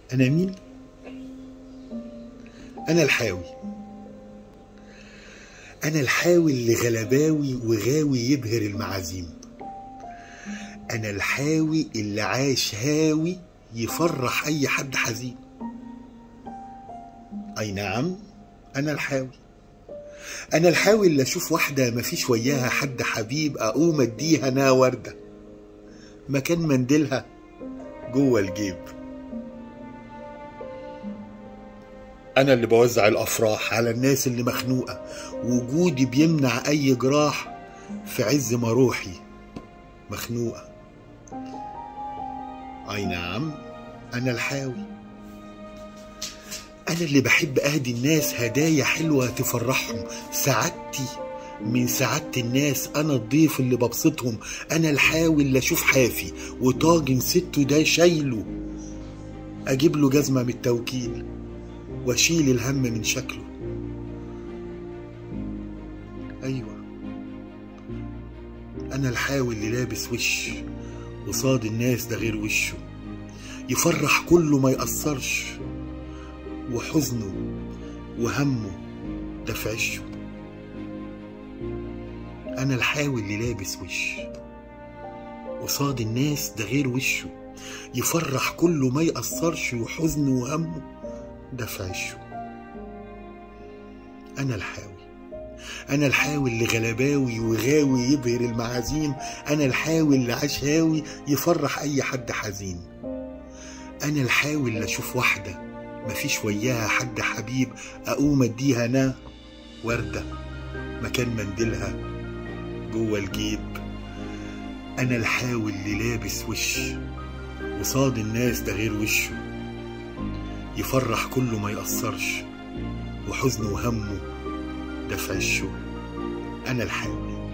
أنا مين؟ أنا الحاوي أنا الحاوي اللي غلباوي وغاوي يبهر المعازيم أنا الحاوي اللي عاش هاوي يفرح أي حد حزين أي نعم أنا الحاوي أنا الحاوي اللي أشوف واحدة مفيش وياها حد حبيب أقوم أديها أنا وردة مكان منديلها جوه الجيب أنا اللي بوزع الأفراح على الناس اللي مخنوقة وجودي بيمنع أي جراح في عز ما روحي مخنوقة أي نعم أنا الحاوي أنا اللي بحب أهدي الناس هدايا حلوة تفرحهم سعادتي من سعادة الناس أنا الضيف اللي ببسطهم أنا الحاوي اللي أشوف حافي وطاجن سته ده شايله أجيب له جزمة من التوكيل واشيل الهم من شكله ايوه انا الحاوي اللي لابس وش وصاد الناس ده غير وشه يفرح كله ما يأثرش وحزنه وهمه ده في عشه انا الحاوي اللي لابس وش قصاد الناس ده غير وشه يفرح كله ما يأثرش وحزنه وهمه ده في عشه أنا الحاوي أنا الحاوي اللي غلباوي وغاوي يبهر المعازيم أنا الحاوي اللي عاش هاوي يفرح أي حد حزين أنا الحاوي اللي أشوف واحدة مفيش وياها حد حبيب أقوم أديها أنا وردة مكان منديلها جوه الجيب أنا الحاوي اللي لابس وش وصاد الناس ده غير وشه يفرح كله ما يأثرش وحزنه وهمه ده في عشه أنا الحاوي